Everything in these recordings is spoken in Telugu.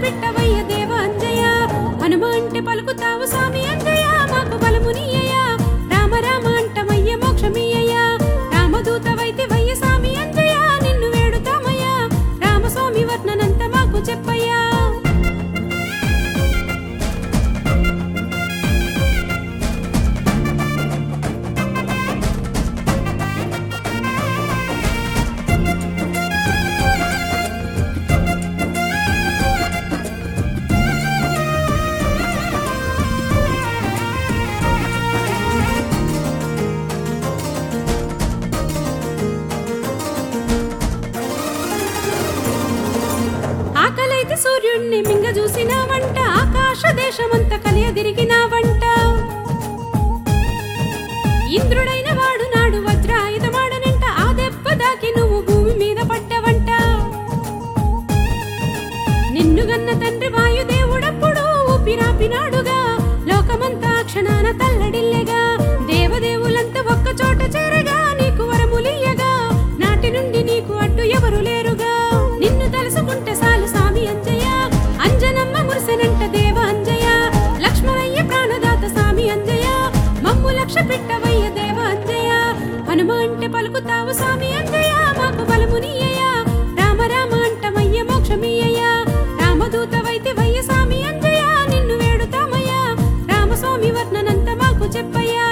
పెట్టవయ్య దేవ అంజయ్య హనుమ అంటే పలుకుతావు స్వామి అంజయ్య మాకు బలమునియ్య రామ రామ అంటమయ్య మోక్షమియ్య రామదూత వైద్యవయ్య స్వామి అంజయ్య నిన్ను వేడుతామయ్యా రామస్వామి వర్ణనంత మాకు చెప్పయ్యా ఆకలైతే సూర్యుణ్ణి మింగ చూసినావంట ఆకాశ దేశమంతా కలియదిరిగినావంట ఇంద్రుడైన వాడు నాడు వజ్రాయుధమాడనంట ఆ దెబ్బ దాకి నువ్వు భూమి మీద పడ్డవంట నిన్ను గన్న తండ్రి వాయుదేవుడప్పుడు ఊపిరాపినాడుగా లోకమంతా క్షణాన తల్లడిల్లెగా దేవదేవులంతా ఒక్క చోట చేరగా నీకు వరములియ్యగా నాటి నుండి నీకు అడ్డు ఎవరు లేరుగా నిన్ను తలుసుకుంటే సాలు స్వామి అంజయ్య అంజనమ్మ మురిసెనంట దేవ అంజయ్య లక్ష్మణయ్య ప్రాణదాత స్వామి అంజయ్య మమ్ము లక్ష పెట్టవయ్య దేవ అంజయ్య హనుమ అంటే పలుకుతావు స్వామి అంజయ్య మాకు బలమునియ్య రామ రామ అంటమయ్య మోక్షమియ్య రామదూత వైద్యవయ్య స్వామి అంజయ్య నిన్ను వేడుతామయ్యా రామస్వామి వర్ణనంత మాకు చెప్పయ్యా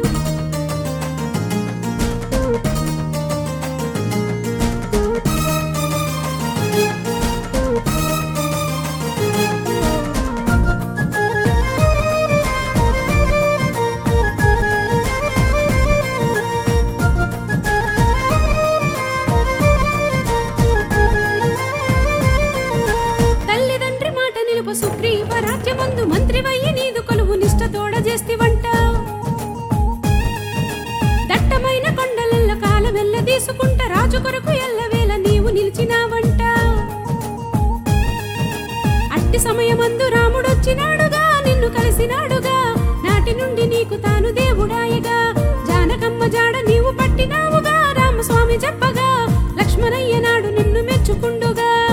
తల్లిదండ్రి మాట నిలుపు సుగ్రీవ రాజ్యమందు మంత్రివయ్యి నీదు కొలువు నిష్ట తోడ చేస్తివంట దట్టమైన కొండలల్ల కాలమెల్ల తీసుకుంట రాజు కొరకు ఎల్లవేళ నీవు నిలిచినావంట అట్టి సమయమందు రాముడొచ్చినాడుగా నిన్ను కలిసినాడుగా నాటి నుండి నీకు తాను దేవుడాయగా జానకమ్మ జాడ నీవు పట్టినావుగా రామస్వామి చెప్పగా లక్ష్మణయ్య నాడు నిన్ను మెచ్చుకుండుగా